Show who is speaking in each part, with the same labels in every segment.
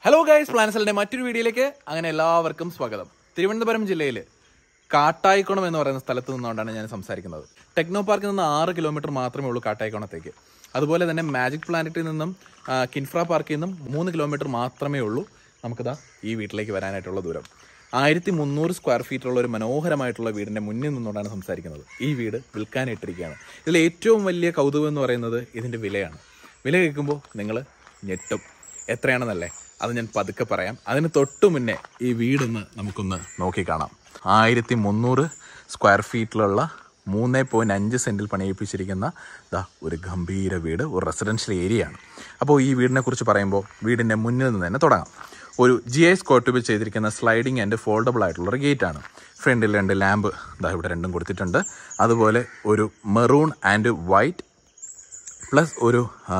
Speaker 1: hello guys പ്ലാൻസലിന്റെ മറ്റൊരു വീഡിയോയിലേക്ക് അങ്ങനെ എല്ലാവർക്കും സ്വാഗതം തിരുവനന്തപുരം ജില്ലയിൽ കാട്ടായിക്കുളം എന്ന് പറയുന്ന സ്ഥലത്ത് നിന്നുകൊണ്ടാണ് ഞാൻ സംസാരിക്കുന്നത് ടെക്നോ പാർക്കിൽ നിന്ന് ആറ് കിലോമീറ്റർ മാത്രമേ ഉള്ളൂ കാട്ടായിക്കുളത്തേക്ക് അതുപോലെ തന്നെ മാജിക് പ്ലാനറ്റിൽ നിന്നും ആ, കിൻഫ്ര പാർക്കിൽ നിന്നും മൂന്ന് കിലോമീറ്റർ മാത്രമേ ഉള്ളൂ നമുക്കിതാ ഈ വീട്ടിലേക്ക് വരാനായിട്ടുള്ള ദൂരം ആയിരത്തി മുന്നൂറ് സ്ക്വയർ ഫീറ്റുള്ള ഒരു മനോഹരമായിട്ടുള്ള വീടിന്റെ മുന്നിൽ നിന്നുകൊണ്ടാണ് സംസാരിക്കുന്നത് ഈ വീട് വിൽക്കാനിട്ടിരിക്കുകയാണ് ഇതിൽ ഏറ്റവും വലിയ കൗതുകം എന്ന് പറയുന്നത് ഇതിന്റെ വിലയാണ് വില കേൾക്കുമ്പോൾ നിങ്ങൾ ഞെട്ടും എത്രയാണെന്നല്ലേ അത് ഞാൻ പതുക്കെ പറയാം അതിന് തൊട്ടു മുന്നേ ഈ വീടൊന്ന് നമുക്കൊന്ന് നോക്കിക്കാണാം ആയിരത്തി മുന്നൂറ് സ്ക്വയർ ഫീറ്റിലുള്ള മൂന്ന് പോയിന്റ് അഞ്ച് സെന്റിൽ പണിയിപ്പിച്ചിരിക്കുന്ന ദാ ഒരു ഗംഭീര വീട് ഒരു റെസിഡൻഷ്യൽ ഏരിയ ആണ് അപ്പോൾ ഈ വീടിനെ കുറിച്ച് പറയുമ്പോൾ വീടിൻ്റെ മുന്നിൽ നിന്ന് തന്നെ തുടങ്ങാം ഒരു ജി ഐ സ്കോട്ടുബിൽ ചെയ്തിരിക്കുന്ന സ്ലൈഡിംഗ് ആൻഡ് ഫോൾഡബിൾ ആയിട്ടുള്ള ഒരു ഗേറ്റ് ആണ് ഫ്രണ്ടിൽ രണ്ട് ലാമ്പ് ദാ ഇവിടെ രണ്ടും കൊടുത്തിട്ടുണ്ട് അതുപോലെ ഒരു മെറൂൺ ആൻഡ് വൈറ്റ് പ്ലസ് ഒരു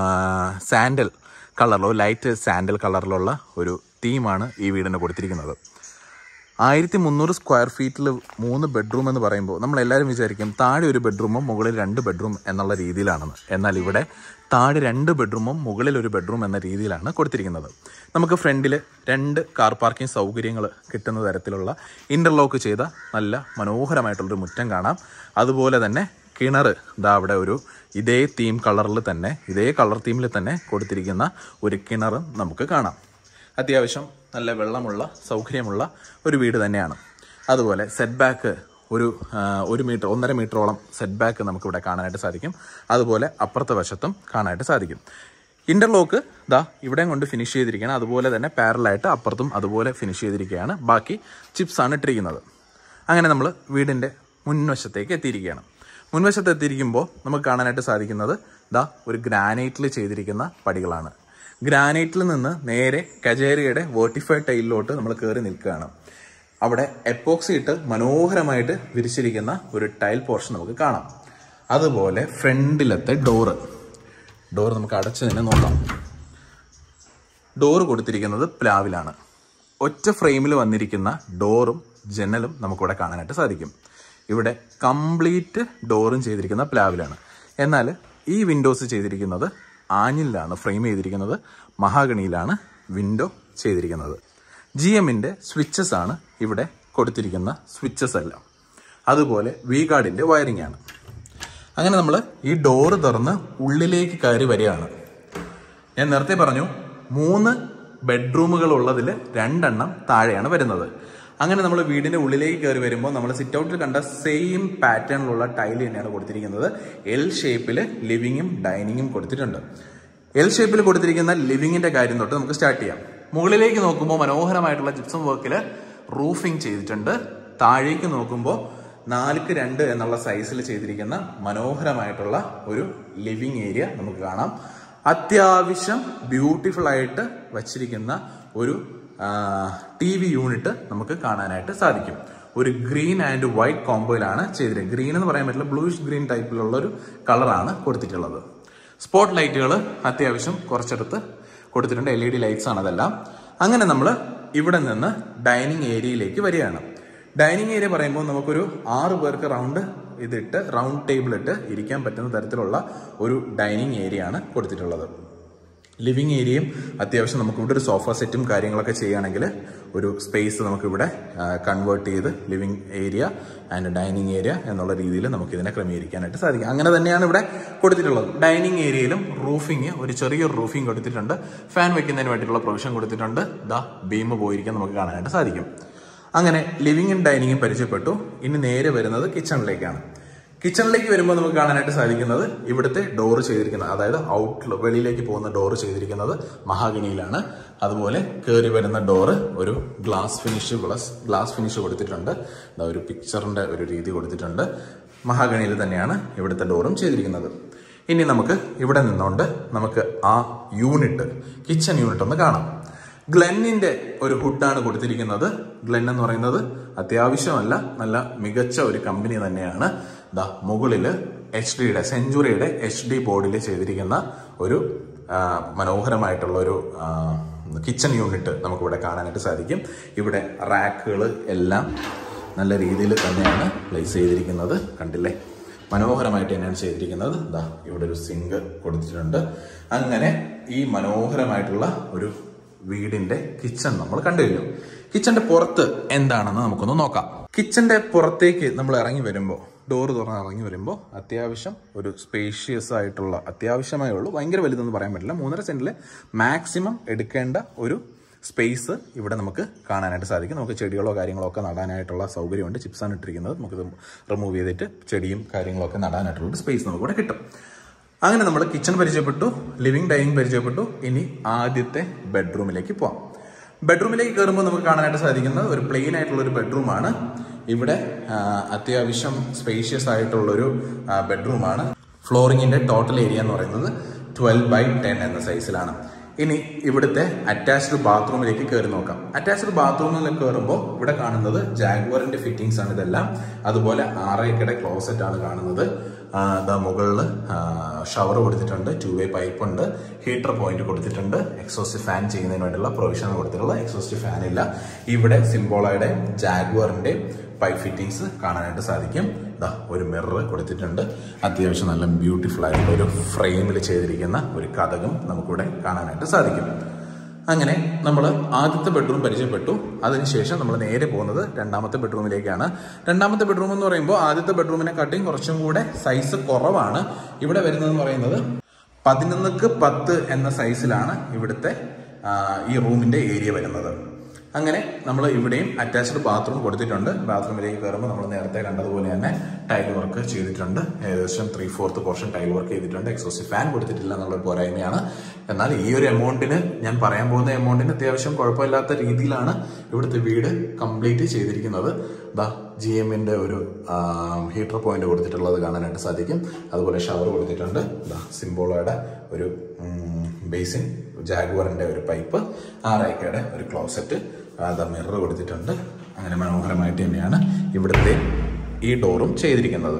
Speaker 1: സാൻഡൽ കളറിലോ ലൈറ്റ് സാൻഡൽ കളറിലുള്ള ഒരു തീമാണ് ഈ വീടിന് കൊടുത്തിരിക്കുന്നത് ആയിരത്തി മുന്നൂറ് സ്ക്വയർ ഫീറ്റിൽ മൂന്ന് ബെഡ്റൂം എന്ന് പറയുമ്പോൾ നമ്മൾ എല്ലാവരും വിചാരിക്കും താഴെ ഒരു ബെഡ്റൂമും മുകളിൽ രണ്ട് ബെഡ്റൂം എന്നുള്ള രീതിയിലാണെന്ന് എന്നാൽ ഇവിടെ താഴെ രണ്ട് ബെഡ്റൂമും മുകളിൽ ഒരു ബെഡ്റൂം എന്ന രീതിയിലാണ് കൊടുത്തിരിക്കുന്നത് നമുക്ക് ഫ്രണ്ടിൽ രണ്ട് കാർ പാർക്കിംഗ് സൗകര്യങ്ങൾ കിട്ടുന്ന തരത്തിലുള്ള ഇൻ്റർലോക്ക് ചെയ്ത നല്ല മനോഹരമായിട്ടുള്ളൊരു മുറ്റം കാണാം അതുപോലെ തന്നെ കിണർ ഇതാ അവിടെ ഒരു ഇതേ തീം കളറിൽ തന്നെ ഇതേ കളർ തീമിൽ തന്നെ കൊടുത്തിരിക്കുന്ന ഒരു കിണറും നമുക്ക് കാണാം അത്യാവശ്യം നല്ല വെള്ളമുള്ള സൗകര്യമുള്ള ഒരു വീട് തന്നെയാണ് അതുപോലെ സെറ്റ് ബാക്ക് ഒരു ആ, ഒരു മീറ്റർ ഒന്നര മീറ്ററോളം സെറ്റ് ബാക്ക് നമുക്കിവിടെ കാണാനായിട്ട് സാധിക്കും അതുപോലെ അപ്പുറത്തെ വശത്തും കാണാനായിട്ട് സാധിക്കും ഇന്റർലോക്ക് ദാ ഇവിടെയും കൊണ്ട് ഫിനിഷ് ചെയ്തിരിക്കുകയാണ് അതുപോലെ തന്നെ പാരലായിട്ട് അപ്പുറത്തും അതുപോലെ ഫിനിഷ് ചെയ്തിരിക്കുകയാണ് ബാക്കി ചിപ്സ് ആണ് ഇട്ടിരിക്കുന്നത് അങ്ങനെ നമ്മൾ വീടിൻ്റെ മുൻവശത്തേക്ക് എത്തിയിരിക്കുകയാണ് മുൻവശത്ത് എത്തിയിരിക്കുമ്പോൾ നമുക്ക് കാണാനായിട്ട് സാധിക്കുന്നത് ദാ ഒരു ഗ്രാനൈറ്റിൽ ചെയ്തിരിക്കുന്ന പടികളാണ് ഗ്രാനൈറ്റിൽ നിന്ന് നേരെ കജേരിയുടെ വേർട്ടിഫൈഡ് ടൈലിലോട്ട് നമ്മൾ കയറി നിൽക്കുകയാണ് അവിടെ എപ്പോക്സി ഇട്ട് മനോഹരമായിട്ട് വിരിച്ചിരിക്കുന്ന ഒരു ടൈൽ പോർഷൻ നമുക്ക് കാണാം അതുപോലെ ഫ്രണ്ടിലത്തെ ഡോറ് ഡോർ നമുക്ക് അടച്ചു തന്നെ നോക്കാം ഡോറ് കൊടുത്തിരിക്കുന്നത് പ്ലാവിലാണ് ഒറ്റ ഫ്രെയിമിൽ വന്നിരിക്കുന്ന ഡോറും ജനലും നമുക്കിവിടെ കാണാനായിട്ട് സാധിക്കും ഇവിടെ കംപ്ലീറ്റ് ഡോറും ചെയ്തിരിക്കുന്ന പ്ലാവിലാണ് എന്നാൽ ഈ വിൻഡോസ് ചെയ്തിരിക്കുന്നത് ആഞ്ഞിലാണ് ഫ്രെയിം ചെയ്തിരിക്കുന്നത് മഹാഗണിയിലാണ് വിൻഡോ ചെയ്തിരിക്കുന്നത് ജി എമ്മിൻ്റെ സ്വിച്ചസ് ആണ് ഇവിടെ കൊടുത്തിരിക്കുന്ന സ്വിച്ചസ് എല്ലാം അതുപോലെ വി ഗാർഡിൻ്റെ വയറിംഗ് ആണ് അങ്ങനെ നമ്മൾ ഈ ഡോറ് തുറന്ന് ഉള്ളിലേക്ക് കയറി വരികയാണ് ഞാൻ നേരത്തെ പറഞ്ഞു മൂന്ന് ബെഡ്റൂമുകൾ ഉള്ളതിൽ രണ്ടെണ്ണം താഴെയാണ് വരുന്നത് അങ്ങനെ നമ്മൾ വീടിന്റെ ഉള്ളിലേക്ക് കയറി വരുമ്പോൾ നമ്മൾ സിറ്റ് ഔട്ടിൽ കണ്ട സെയിം പാറ്റേണിലുള്ള ടൈൽ തന്നെയാണ് കൊടുത്തിരിക്കുന്നത് എൽ ഷേപ്പിൽ ലിവിങ്ങും ഡൈനിങ്ങും കൊടുത്തിട്ടുണ്ട് എൽ ഷേപ്പിൽ കൊടുത്തിരിക്കുന്ന ലിവിങ്ങിന്റെ കാര്യം തൊട്ട് നമുക്ക് സ്റ്റാർട്ട് ചെയ്യാം മുകളിലേക്ക് നോക്കുമ്പോൾ മനോഹരമായിട്ടുള്ള ജിപ്സം വർക്കിൽ റൂഫിംഗ് ചെയ്തിട്ടുണ്ട് താഴേക്ക് നോക്കുമ്പോൾ നാലുക്ക് രണ്ട് എന്നുള്ള സൈസിൽ ചെയ്തിരിക്കുന്ന മനോഹരമായിട്ടുള്ള ഒരു ലിവിങ് ഏരിയ നമുക്ക് കാണാം അത്യാവശ്യം ബ്യൂട്ടിഫുൾ ആയിട്ട് വച്ചിരിക്കുന്ന ഒരു ടി വി യൂണിറ്റ് നമുക്ക് കാണാനായിട്ട് സാധിക്കും ഒരു ഗ്രീൻ ആൻഡ് വൈറ്റ് കോംബോയിലാണ് ചെയ്തിരിക്കുന്നത് ഗ്രീൻ എന്ന് പറയാൻ പറ്റില്ല ബ്ലൂയിഷ് ഗ്രീൻ ടൈപ്പിലുള്ള ഒരു കളറാണ് കൊടുത്തിട്ടുള്ളത് സ്പോട്ട് ലൈറ്റുകൾ അത്യാവശ്യം കുറച്ചെടുത്ത് കൊടുത്തിട്ടുണ്ട് എൽ ഇ ഡി ലൈറ്റ്സ് ആണ് അതെല്ലാം അങ്ങനെ നമ്മൾ ഇവിടെ നിന്ന് ഡൈനിങ് ഏരിയയിലേക്ക് വരികയാണ് ഡൈനിങ് ഏരിയ പറയുമ്പോൾ നമുക്കൊരു ആറ് പേർക്ക് റൗണ്ട് ഇതിട്ട് റൗണ്ട് ടേബിൾ ഇട്ട് ഇരിക്കാൻ പറ്റുന്ന തരത്തിലുള്ള ഒരു ഡൈനിങ് ഏരിയ ആണ് കൊടുത്തിട്ടുള്ളത് ലിവിങ് ഏരിയയും അത്യാവശ്യം നമുക്ക് ഇവിടെ ഒരു സോഫ സെറ്റും കാര്യങ്ങളൊക്കെ ചെയ്യുകയാണെങ്കിൽ ഒരു സ്പേസ് നമുക്കിവിടെ കൺവേർട്ട് ചെയ്ത് living area and dining area എന്നുള്ള രീതിയിൽ നമുക്ക് ഇതിനെ ക്രമീകരിക്കാനായിട്ട് സാധിക്കും അങ്ങനെ തന്നെയാണ് ഇവിടെ കൊടുത്തിട്ടുള്ളത് ഡൈനിങ് ഏരിയയിലും റൂഫിങ് ഒരു ചെറിയൊരു റൂഫിംഗ് കൊടുത്തിട്ടുണ്ട് ഫാൻ വെക്കുന്നതിന് വേണ്ടിയിട്ടുള്ള പ്രൊവിഷൻ കൊടുത്തിട്ടുണ്ട് ദാ ബീം പോയിരിക്കാൻ നമുക്ക് കാണാനായിട്ട് സാധിക്കും അങ്ങനെ ലിവിങ്ങും ഡൈനിങ്ങും പരിചയപ്പെട്ടു ഇനി നേരെ വരുന്നത് കിച്ചണിലേക്കാണ് കിച്ചണിലേക്ക് വരുമ്പോൾ നമുക്ക് കാണാനായിട്ട് സാധിക്കുന്നത് ഇവിടുത്തെ ഡോറ് ചെയ്തിരിക്കുന്നത് അതായത് ഔട്ട് വെളിയിലേക്ക് പോകുന്ന ഡോറ് ചെയ്തിരിക്കുന്നത് മഹാഗണിയിലാണ് അതുപോലെ കയറി വരുന്ന ഡോറ് ഒരു glass finish plus glass finish കൊടുത്തിട്ടുണ്ട് ദാ ഒരു പിക്ചറിന്റെ ഒരു രീതി കൊടുത്തിട്ടുണ്ട് മഹാഗണിയിൽ തന്നെയാണ് ഇവിടുത്തെ ഡോറും ചെയ്തിരിക്കുന്നത് ഇനി നമുക്ക് ഇവിടെ നിന്നുകൊണ്ട് നമുക്ക് ആ യൂണിറ്റ് കിച്ചൺ യൂണിറ്റ് ഒന്ന് കാണാം ഗ്ലെന്നിന്റെ ഒരു ഹുഡാണ് കൊടുത്തിരിക്കുന്നത് ഗ്ലെൻ എന്ന് പറയുന്നത് അത്യാവശ്യമല്ല നല്ല മികച്ച ഒരു കമ്പനി തന്നെയാണ് ദാ മുകളിൽ എച്ച് ഡിയുടെ സെഞ്ചുറിയുടെ എച്ച് ഡി ബോർഡിൽ ചെയ്തിരിക്കുന്ന ഒരു ആ, മനോഹരമായിട്ടുള്ള ഒരു കിച്ചൺ യൂണിറ്റ് നമുക്കിവിടെ കാണാനായിട്ട് സാധിക്കും ഇവിടെ റാക്കുകൾ എല്ലാം നല്ല രീതിയിൽ തന്നെയാണ് പ്ലേസ് ചെയ്തിരിക്കുന്നത് കണ്ടില്ലേ മനോഹരമായിട്ട് തന്നെയാണ് ചെയ്തിരിക്കുന്നത് ദാ ഇവിടെ ഒരു സിങ്ക് കൊടുത്തിട്ടുണ്ട് അങ്ങനെ ഈ മനോഹരമായിട്ടുള്ള ഒരു വീടിന്റെ കിച്ചൺ നമ്മൾ കണ്ടുകഴിഞ്ഞു കിച്ചന്റെ പുറത്ത് എന്താണെന്ന് നമുക്കൊന്ന് നോക്കാം കിച്ചന്റെ പുറത്തേക്ക് നമ്മൾ ഇറങ്ങി വരുമ്പോൾ ഡോറ് തുറന്ന് ഇറങ്ങി വരുമ്പോൾ അത്യാവശ്യം ഒരു സ്പേഷ്യസ് ആയിട്ടുള്ള അത്യാവശ്യമേ ഉള്ളൂ ഭയങ്കര വലുതെന്ന് പറയാൻ പറ്റില്ല മൂന്നര സെന്റിൽ മാക്സിമം എടുക്കേണ്ട ഒരു സ്പേസ് ഇവിടെ നമുക്ക് കാണാനായിട്ട് സാധിക്കും നമുക്ക് ചെടികളോ കാര്യങ്ങളോ ഒക്കെ നടാനായിട്ടുള്ള സൗകര്യമുണ്ട് ചിപ്സാണ് ഇട്ടിരിക്കുന്നത് നമുക്കിത് റിമൂവ് ചെയ്തിട്ട് ചെടിയും കാര്യങ്ങളൊക്കെ നടാനായിട്ടുള്ള ഒരു സ്പേസ് നമുക്ക് ഇവിടെ കിട്ടും അങ്ങനെ നമ്മൾ കിച്ചൺ പരിചയപ്പെട്ടു ലിവിംഗ് ഡൈനിങ് പരിചയപ്പെട്ടു ഇനി ആദ്യത്തെ ബെഡ്റൂമിലേക്ക് പോവാം ബെഡ്റൂമിലേക്ക് കയറുമ്പോൾ നമുക്ക് കാണാനായിട്ട് സാധിക്കുന്നത് ഒരു പ്ലെയിൻ ആയിട്ടുള്ള ഒരു ബെഡ്റൂമാണ് ഇവിടെ ആ, അത്യാവശ്യം സ്പേഷ്യസ് ആയിട്ടുള്ളൊരു ബെഡ്റൂമാണ് ഫ്ലോറിങ്ങിന്റെ ടോട്ടൽ ഏരിയ എന്ന് പറയുന്നത് ട്വൽവ് ബൈ ടെൻ എന്ന സൈസിലാണ് ഇനി ഇവിടുത്തെ അറ്റാച്ച്ഡ് ബാത്റൂമിലേക്ക് കയറി നോക്കാം അറ്റാച്ച്ഡ് ബാത്റൂമിൽ കയറുമ്പോൾ ഇവിടെ കാണുന്നത് ജാഗ്വറിന്റെ ഫിറ്റിംഗ്സ് ആണ് ഇതെല്ലാം അതുപോലെ ആറേക്കടെ ക്ലോസറ്റ് ആണ് കാണുന്നത് ആ, ദാ മുകളിൽ ഷവർ കൊടുത്തിട്ടുണ്ട് ടു വേ പൈപ്പ് ഉണ്ട് ഹീറ്റർ പോയിന്റ് കൊടുത്തിട്ടുണ്ട് എക്സോസ്റ്റ് ഫാൻ ചെയ്യുന്നതിന് വേണ്ടിയുള്ള പ്രൊവിഷൻ കൊടുത്തിട്ടുള്ള എക്സോസ്റ്റ് ഫാൻ ഇല്ല ഇവിടെ സിംബോളയുടെ ജാഗ്വറിന്റെ പൈപ്പ് ഫിറ്റിംഗ്സ് കാണാനായിട്ട് സാധിക്കും ദാ ഒരു മിറർ കൊടുത്തിട്ടുണ്ട് അത്യാവശ്യം നല്ല ബ്യൂട്ടിഫുൾ ആയിട്ടുള്ള ഒരു ഫ്രെയിമിൽ ചെയ്തിരിക്കുന്ന ഒരു കഥകും നമുക്കിവിടെ കാണാനായിട്ട് സാധിക്കും അങ്ങനെ നമ്മൾ ആദ്യത്തെ ബെഡ്റൂം പരിചയപ്പെട്ടു അതിനുശേഷം നമ്മൾ നേരെ പോകുന്നത് രണ്ടാമത്തെ ബെഡ്റൂമിലേക്കാണ് രണ്ടാമത്തെ ബെഡ്റൂം എന്ന് പറയുമ്പോൾ ആദ്യത്തെ ബെഡ്റൂമിനെക്കാട്ടിയും കുറച്ചും കൂടെ സൈസ് കുറവാണ് ഇവിടെ വരുന്നതെന്ന് പറയുന്നത് പതിനൊന്നുക്ക് പത്ത് എന്ന സൈസിലാണ് ഇവിടുത്തെ ആ, ഈ റൂമിന്റെ ഏരിയ വരുന്നത് അങ്ങനെ നമ്മൾ ഇവിടെയും അറ്റാച്ച്ഡ് ബാത്റൂം കൊടുത്തിട്ടുണ്ട് ബാത്റൂമിലേക്ക് കയറുമ്പോൾ നമ്മൾ നേരത്തെ കണ്ടതുപോലെ തന്നെ ടൈൽ വർക്ക് ചെയ്തിട്ടുണ്ട് ഏകദേശം three fourth portion tile work ചെയ്തിട്ടുണ്ട് എക്സോസ്റ്റ് ഫാൻ കൊടുത്തിട്ടില്ല എന്നുള്ള പോരായ്മയാണ് എന്നാൽ ഈ ഒരു എമൗണ്ടിന് ഞാൻ പറയാൻ പോകുന്ന എമൗണ്ടിന് അത്യാവശ്യം കുഴപ്പമില്ലാത്ത രീതിയിലാണ് ഇവിടുത്തെ വീട് കംപ്ലീറ്റ് ചെയ്തിരിക്കുന്നത് ദാ ജി എമ്മിന്റെ ഒരു ഹീറ്റർ പോയിന്റ് കൊടുത്തിട്ടുള്ളത് കാണാനായിട്ട് സാധിക്കും അതുപോലെ ഷവർ കൊടുത്തിട്ടുണ്ട് ദാ സിംബോളോയുടെ ഒരു ബേസിൻ ജാഗ്വറിന്റെ ഒരു പൈപ്പ് ആറേക്കയുടെ ഒരു ക്ലോസറ്റ് ദ മിറർ കൊടുത്തിട്ടുണ്ട് അങ്ങനെ മനോഹരമായിട്ട് തന്നെയാണ് ഇവിടുത്തെ ഈ ഡോറും ചെയ്തിരിക്കുന്നത്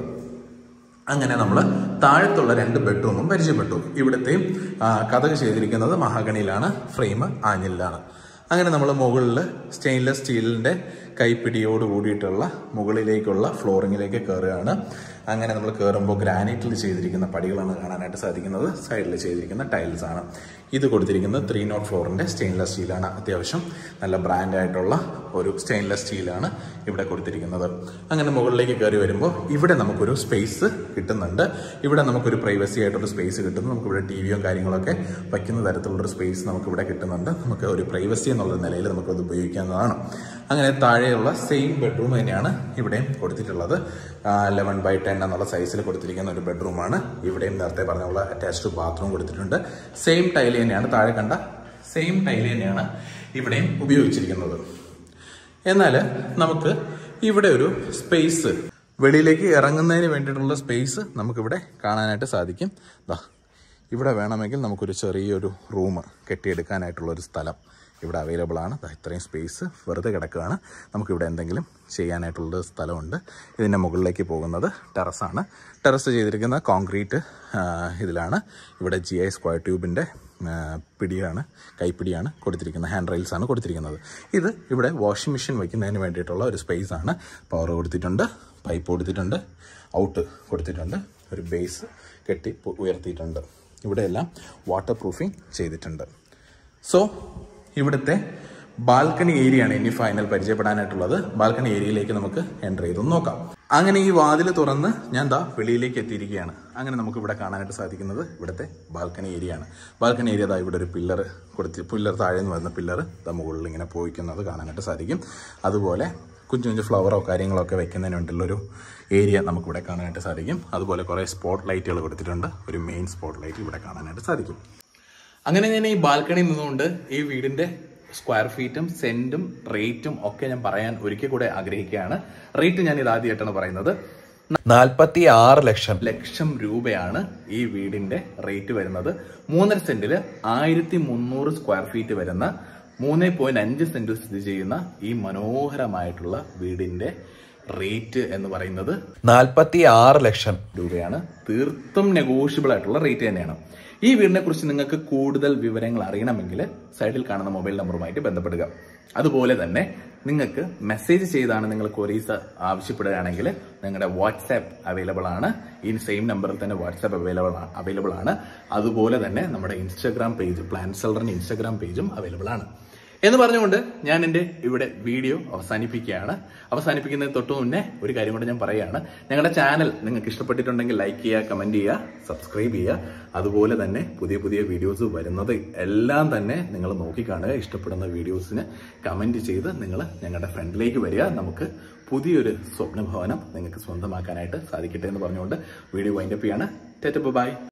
Speaker 1: അങ്ങനെ നമ്മൾ താഴത്തുള്ള രണ്ട് ബെഡ്റൂമും പരിചയപ്പെട്ടു ഇവിടുത്തെയും ആ, കഥക് ചെയ്തിരിക്കുന്നത് മഹാഗണിയിലാണ് ഫ്രെയിം ആഞ്ഞിലാണ് അങ്ങനെ നമ്മൾ മുകളിൽ സ്റ്റെയിൻലെസ് സ്റ്റീലിന്റെ കൈപ്പിടിയോട് കൂടിയിട്ടുള്ള മുകളിലേക്കുള്ള ഫ്ലോറിങ്ങിലേക്ക് കയറുകയാണ് അങ്ങനെ നമ്മൾ കയറുമ്പോൾ ഗ്രാനൈറ്റിൽ ചെയ്തിരിക്കുന്ന പടികളാണ് കാണാനായിട്ട് സാധിക്കുന്നത് സൈഡിൽ ചെയ്തിരിക്കുന്ന ടൈൽസ് ആണ് ഇത് കൊടുത്തിരിക്കുന്നത് ത്രീ നോട്ട് ഫോറിന്റെ സ്റ്റെയിൻലെസ് സ്റ്റീലാണ് അത്യാവശ്യം നല്ല ബ്രാൻഡ് ആയിട്ടുള്ള ഒരു സ്റ്റെയിൻലെസ് സ്റ്റീലാണ് ഇവിടെ കൊടുത്തിരിക്കുന്നത് അങ്ങനെ മുകളിലേക്ക് കയറി വരുമ്പോൾ ഇവിടെ നമുക്കൊരു സ്പേസ് കിട്ടുന്നുണ്ട് ഇവിടെ നമുക്കൊരു പ്രൈവസി ആയിട്ടൊരു സ്പേസ് കിട്ടുന്നു നമുക്കിവിടെ ടി വിയും കാര്യങ്ങളൊക്കെ വയ്ക്കുന്ന തരത്തിലുള്ളൊരു സ്പേസ് നമുക്കിവിടെ കിട്ടുന്നുണ്ട് നമുക്ക് ഒരു പ്രൈവസി എന്നുള്ള നിലയിൽ നമുക്കത് ഉപയോഗിക്കാവുന്നതാണ് അങ്ങനെ താഴെയുള്ള സെയിം ബെഡ്റൂം തന്നെയാണ് ഇവിടെയും കൊടുത്തിട്ടുള്ളത് ലെവൻ ബൈ ടെൻ എന്നുള്ള സൈസിൽ കൊടുത്തിരിക്കുന്ന ഒരു ബെഡ്റൂമാണ് ഇവിടെയും നേരത്തെ പറഞ്ഞ പോലെ അറ്റാച്ച്ഡ് ബാത്റൂം കൊടുത്തിട്ടുണ്ട് സെയിം ടൈൽ തന്നെയാണ് താഴെ കണ്ട സെയിം ടൈൽ തന്നെയാണ് ഇവിടെയും ഉപയോഗിച്ചിരിക്കുന്നത് എന്നാൽ നമുക്ക് ഇവിടെ ഒരു സ്പേസ് വെളിയിലേക്ക് ഇറങ്ങുന്നതിന് വേണ്ടിയിട്ടുള്ള സ്പേസ് നമുക്കിവിടെ കാണാനായിട്ട് സാധിക്കും ദാ ഇവിടെ വേണമെങ്കിൽ നമുക്കൊരു ചെറിയൊരു റൂം കെട്ടിയെടുക്കാനായിട്ടുള്ള ഒരു സ്ഥലം ഇവിടെ അവൈലബിൾ ആണ് ദാ ഇത്രയും സ്പേസ് വെറുതെ കിടക്കുകയാണ് നമുക്കിവിടെ എന്തെങ്കിലും ചെയ്യാനായിട്ടുള്ള സ്ഥലമുണ്ട് ഇതിൻ്റെ മുകളിലേക്ക് പോകുന്നത് ടെറസാണ് ടെറസ് ചെയ്തിരിക്കുന്ന കോൺക്രീറ്റ് ഇതിലാണ് ഇവിടെ ജി ഐ സ്ക്വയർ ട്യൂബിൻ്റെ പിടിയാണ് കൈപ്പിടിയാണ് കൊടുത്തിരിക്കുന്നത് ഹാൻഡ് റെയിൽസ് ആണ് കൊടുത്തിരിക്കുന്നത് ഇത് ഇവിടെ വാഷിംഗ് മെഷീൻ വയ്ക്കുന്നതിന് വേണ്ടിയിട്ടുള്ള ഒരു സ്പേസ് ആണ് പവർ കൊടുത്തിട്ടുണ്ട് പൈപ്പ് കൊടുത്തിട്ടുണ്ട് ഔട്ട് കൊടുത്തിട്ടുണ്ട് ഒരു ബേസ് കെട്ടി പു- ഉയർത്തിയിട്ടുണ്ട് ഇവിടെയെല്ലാം വാട്ടർ പ്രൂഫിംഗ് ചെയ്തിട്ടുണ്ട് സോ ഇവിടുത്തെ ബാൽക്കണി ഏരിയ ആണ് ഇനി ഫൈനൽ പരിചയപ്പെടാനായിട്ടുള്ളത് ബാൽക്കണി ഏരിയയിലേക്ക് നമുക്ക് എൻ്റർ ചെയ്തൊന്ന് നോക്കാം അങ്ങനെ ഈ വാതിൽ തുറന്ന് ഞാൻ ദാ വെളിയിലേക്ക് എത്തിയിരിക്കുകയാണ് അങ്ങനെ നമുക്ക് ഇവിടെ കാണാനായിട്ട് സാധിക്കുന്നത് ഇവിടുത്തെ ബാൽക്കണി ഏരിയ ആണ് ബാൽക്കണി ഏരിയ ദാ ഇവിടെ ഒരു പില്ലർ കൊടുത്തി പില്ലർ താഴെ നിന്ന് വരുന്ന പില്ലർ ദാ മുകളിൽ ഇങ്ങനെ പോയിക്കുന്നത് കാണാനായിട്ട് സാധിക്കും അതുപോലെ കുഞ്ഞു കുഞ്ഞു ഫ്ലവറോ കാര്യങ്ങളോ ഒക്കെ വെക്കുന്നതിന് വേണ്ടിയുള്ളൊരു ഏരിയ നമുക്കിവിടെ കാണാനായിട്ട് സാധിക്കും അതുപോലെ കുറേ സ്പോട്ട് ലൈറ്റുകൾ കൊടുത്തിട്ടുണ്ട് ഒരു മെയിൻ സ്പോട്ട് ലൈറ്റ് ഇവിടെ കാണാനായിട്ട് സാധിക്കും അങ്ങനെ ഞാൻ ഈ ബാൽക്കണിയിൽ നിന്നുകൊണ്ട് ഈ വീടിന്റെ സ്ക്വയർ ഫീറ്റും സെന്റും റേറ്റും ഒക്കെ ഞാൻ പറയാൻ ഒരിക്കൽ കൂടെ ആഗ്രഹിക്കുകയാണ് റേറ്റ് ഞാൻ ഇത് ആദ്യമായിട്ടാണ് പറയുന്നത്
Speaker 2: നാൽപ്പത്തി ആറ് ലക്ഷം
Speaker 1: ലക്ഷം രൂപയാണ് ഈ വീടിന്റെ റേറ്റ് വരുന്നത് മൂന്നര സെന്റില് ആയിരത്തി മുന്നൂറ് സ്ക്വയർ ഫീറ്റ് വരുന്ന മൂന്ന് പോയിന്റ് അഞ്ച് സെന്റ് സ്ഥിതി ചെയ്യുന്ന ഈ മനോഹരമായിട്ടുള്ള വീടിന്റെ റേറ്റ് എന്ന് പറയുന്നത്
Speaker 2: നാൽപ്പത്തി ആറ് ലക്ഷം
Speaker 1: രൂപയാണ് തീർത്തും നെഗോഷ്യബിൾ ആയിട്ടുള്ള റേറ്റ് തന്നെയാണ് ഈ വീടിനെ കുറിച്ച് നിങ്ങൾക്ക് കൂടുതൽ വിവരങ്ങൾ അറിയണമെങ്കിൽ സൈഡിൽ കാണുന്ന മൊബൈൽ നമ്പറുമായിട്ട് ബന്ധപ്പെടുക അതുപോലെ തന്നെ നിങ്ങൾക്ക് മെസ്സേജ് ചെയ്താണ് നിങ്ങൾ ക്വറീസ് ആവശ്യപ്പെടുകയാണെങ്കിൽ നിങ്ങളുടെ വാട്സാപ്പ് അവൈലബിൾ ആണ് ഈ സെയിം നമ്പറിൽ തന്നെ വാട്സാപ്പ് അവൈലബിൾ അവൈലബിൾ ആണ് അതുപോലെ തന്നെ നമ്മുടെ ഇൻസ്റ്റാഗ്രാം പേജ് പ്ലാൻ സെല്ലറിന്റെ ഇൻസ്റ്റാഗ്രാം പേജും അവൈലബിൾ ആണ് എന്ന് പറഞ്ഞുകൊണ്ട് ഞാൻ എൻ്റെ ഇവിടെ വീഡിയോ അവസാനിപ്പിക്കുകയാണ് അവസാനിപ്പിക്കുന്നതിന് തൊട്ട് മുന്നേ ഒരു കാര്യം കൂടെ ഞാൻ പറയുകയാണ് ഞങ്ങളുടെ ചാനൽ നിങ്ങൾക്ക് ഇഷ്ടപ്പെട്ടിട്ടുണ്ടെങ്കിൽ ലൈക്ക് ചെയ്യുക കമന്റ് ചെയ്യുക സബ്സ്ക്രൈബ് ചെയ്യുക അതുപോലെ തന്നെ പുതിയ പുതിയ വീഡിയോസ് വരുന്നത് എല്ലാം തന്നെ നിങ്ങൾ നോക്കിക്കാണുക ഇഷ്ടപ്പെടുന്ന വീഡിയോസിന് കമന്റ് ചെയ്ത് നിങ്ങൾ ഞങ്ങളുടെ ഫ്രണ്ടിലേക്ക് വരിക നമുക്ക് പുതിയൊരു സ്വപ്നഭവനം നിങ്ങൾക്ക് സ്വന്തമാക്കാനായിട്ട് സാധിക്കട്ടെ എന്ന് പറഞ്ഞുകൊണ്ട് വീഡിയോ വൈൻഡപ്പ് ചെയ്യാണ് ബൈ